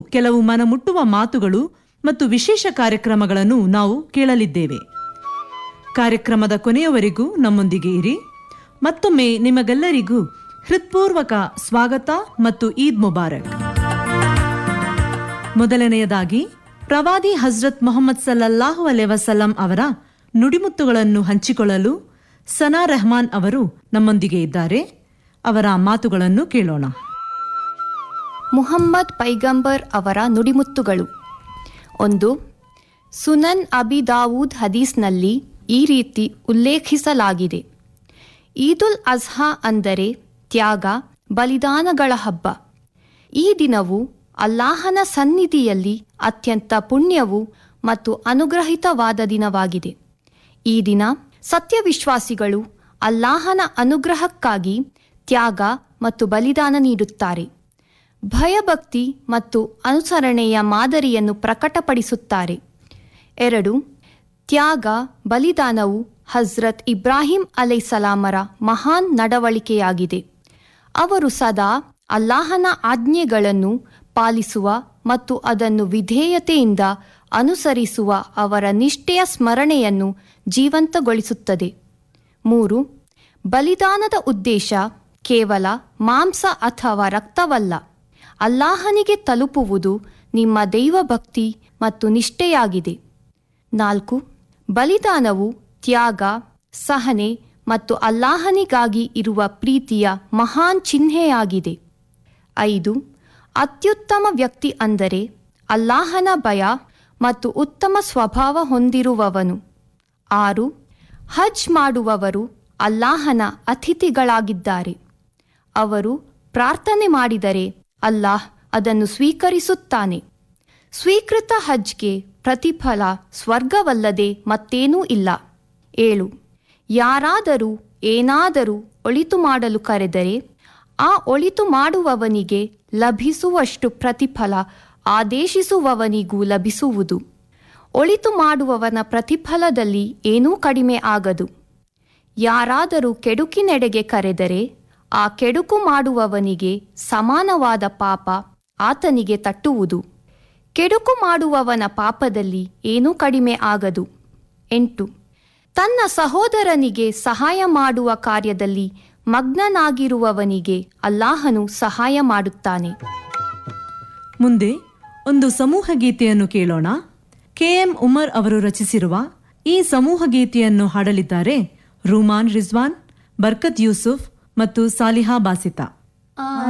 ಕೆಲವು ಮನಮುಟ್ಟುವ ಮಾತುಗಳು ಮತ್ತು ವಿಶೇಷ ಕಾರ್ಯಕ್ರಮಗಳನ್ನು ನಾವು ಕೇಳಲಿದ್ದೇವೆ ಕಾರ್ಯಕ್ರಮದ ಕೊನೆಯವರೆಗೂ ನಮ್ಮೊಂದಿಗೆ ಇರಿ ಮತ್ತೊಮ್ಮೆ ನಿಮಗೆಲ್ಲರಿಗೂ ಹೃತ್ಪೂರ್ವಕ ಸ್ವಾಗತ ಮತ್ತು ಈದ್ ಮುಬಾರಕ್ ಮೊದಲನೆಯದಾಗಿ ಪ್ರವಾದಿ ಹಜ್ರತ್ ಮೊಹಮ್ಮದ್ ಸಲ್ಲಲ್ಲಾಹು ಅಲೆ ವಸಲ್ಲಂ ಅವರ ನುಡಿಮುತ್ತುಗಳನ್ನು ಹಂಚಿಕೊಳ್ಳಲು ಸನಾ ರೆಹಮಾನ್ ಅವರು ನಮ್ಮೊಂದಿಗೆ ಇದ್ದಾರೆ ಅವರ ಮಾತುಗಳನ್ನು ಕೇಳೋಣ ಮುಹಮ್ಮದ್ ಪೈಗಂಬರ್ ಅವರ ನುಡಿಮುತ್ತುಗಳು ಒಂದು ಸುನನ್ ಅಬಿ ದಾವೂದ್ ಹದೀಸ್ನಲ್ಲಿ ಈ ರೀತಿ ಉಲ್ಲೇಖಿಸಲಾಗಿದೆ ಈದುಲ್ ಅಜ್ಹಾ ಅಂದರೆ ತ್ಯಾಗ ಬಲಿದಾನಗಳ ಹಬ್ಬ ಈ ದಿನವು ಅಲ್ಲಾಹನ ಸನ್ನಿಧಿಯಲ್ಲಿ ಅತ್ಯಂತ ಪುಣ್ಯವು ಮತ್ತು ಅನುಗ್ರಹಿತವಾದ ದಿನವಾಗಿದೆ ಈ ದಿನ ಸತ್ಯವಿಶ್ವಾಸಿಗಳು ಅಲ್ಲಾಹನ ಅನುಗ್ರಹಕ್ಕಾಗಿ ತ್ಯಾಗ ಮತ್ತು ಬಲಿದಾನ ನೀಡುತ್ತಾರೆ ಭಯಭಕ್ತಿ ಮತ್ತು ಅನುಸರಣೆಯ ಮಾದರಿಯನ್ನು ಪ್ರಕಟಪಡಿಸುತ್ತಾರೆ ಎರಡು ತ್ಯಾಗ ಬಲಿದಾನವು ಹಜ್ರತ್ ಇಬ್ರಾಹಿಂ ಅಲೈಸಲಾಮರ ಮಹಾನ್ ನಡವಳಿಕೆಯಾಗಿದೆ ಅವರು ಸದಾ ಅಲ್ಲಾಹನ ಆಜ್ಞೆಗಳನ್ನು ಪಾಲಿಸುವ ಮತ್ತು ಅದನ್ನು ವಿಧೇಯತೆಯಿಂದ ಅನುಸರಿಸುವ ಅವರ ನಿಷ್ಠೆಯ ಸ್ಮರಣೆಯನ್ನು ಜೀವಂತಗೊಳಿಸುತ್ತದೆ ಮೂರು ಬಲಿದಾನದ ಉದ್ದೇಶ ಕೇವಲ ಮಾಂಸ ಅಥವಾ ರಕ್ತವಲ್ಲ ಅಲ್ಲಾಹನಿಗೆ ತಲುಪುವುದು ನಿಮ್ಮ ದೈವಭಕ್ತಿ ಮತ್ತು ನಿಷ್ಠೆಯಾಗಿದೆ ನಾಲ್ಕು ಬಲಿದಾನವು ತ್ಯಾಗ ಸಹನೆ ಮತ್ತು ಅಲ್ಲಾಹನಿಗಾಗಿ ಇರುವ ಪ್ರೀತಿಯ ಮಹಾನ್ ಚಿಹ್ನೆಯಾಗಿದೆ ಐದು ಅತ್ಯುತ್ತಮ ವ್ಯಕ್ತಿ ಅಂದರೆ ಅಲ್ಲಾಹನ ಭಯ ಮತ್ತು ಉತ್ತಮ ಸ್ವಭಾವ ಹೊಂದಿರುವವನು ಆರು ಹಜ್ ಮಾಡುವವರು ಅಲ್ಲಾಹನ ಅತಿಥಿಗಳಾಗಿದ್ದಾರೆ ಅವರು ಪ್ರಾರ್ಥನೆ ಮಾಡಿದರೆ ಅಲ್ಲಾಹ್ ಅದನ್ನು ಸ್ವೀಕರಿಸುತ್ತಾನೆ ಸ್ವೀಕೃತ ಹಜ್ಗೆ ಪ್ರತಿಫಲ ಸ್ವರ್ಗವಲ್ಲದೆ ಮತ್ತೇನೂ ಇಲ್ಲ ಏಳು ಯಾರಾದರೂ ಏನಾದರೂ ಒಳಿತು ಮಾಡಲು ಕರೆದರೆ ಆ ಒಳಿತು ಮಾಡುವವನಿಗೆ ಲಭಿಸುವಷ್ಟು ಪ್ರತಿಫಲ ಆದೇಶಿಸುವವನಿಗೂ ಲಭಿಸುವುದು ಒಳಿತು ಮಾಡುವವನ ಪ್ರತಿಫಲದಲ್ಲಿ ಏನೂ ಕಡಿಮೆ ಆಗದು ಯಾರಾದರೂ ಕೆಡುಕಿನೆಡೆಗೆ ಕರೆದರೆ ಆ ಕೆಡುಕು ಮಾಡುವವನಿಗೆ ಸಮಾನವಾದ ಪಾಪ ಆತನಿಗೆ ತಟ್ಟುವುದು ಕೆಡುಕು ಮಾಡುವವನ ಪಾಪದಲ್ಲಿ ಏನೂ ಕಡಿಮೆ ಆಗದು ಎಂಟು ತನ್ನ ಸಹೋದರನಿಗೆ ಸಹಾಯ ಮಾಡುವ ಕಾರ್ಯದಲ್ಲಿ ಮಗ್ನನಾಗಿರುವವನಿಗೆ ಅಲ್ಲಾಹನು ಸಹಾಯ ಮಾಡುತ್ತಾನೆ ಮುಂದೆ ಒಂದು ಸಮೂಹ ಗೀತೆಯನ್ನು ಕೇಳೋಣ ಕೆಎಂ ಉಮರ್ ಅವರು ರಚಿಸಿರುವ ಈ ಸಮೂಹ ಗೀತೆಯನ್ನು ಹಾಡಲಿದ್ದಾರೆ ರೂಮಾನ್ ರಿಜ್ವಾನ್ ಬರ್ಕತ್ ಯೂಸುಫ್ ಮತ್ತು ಸಾಲಿಹಾ ಬಾಸಿತಾ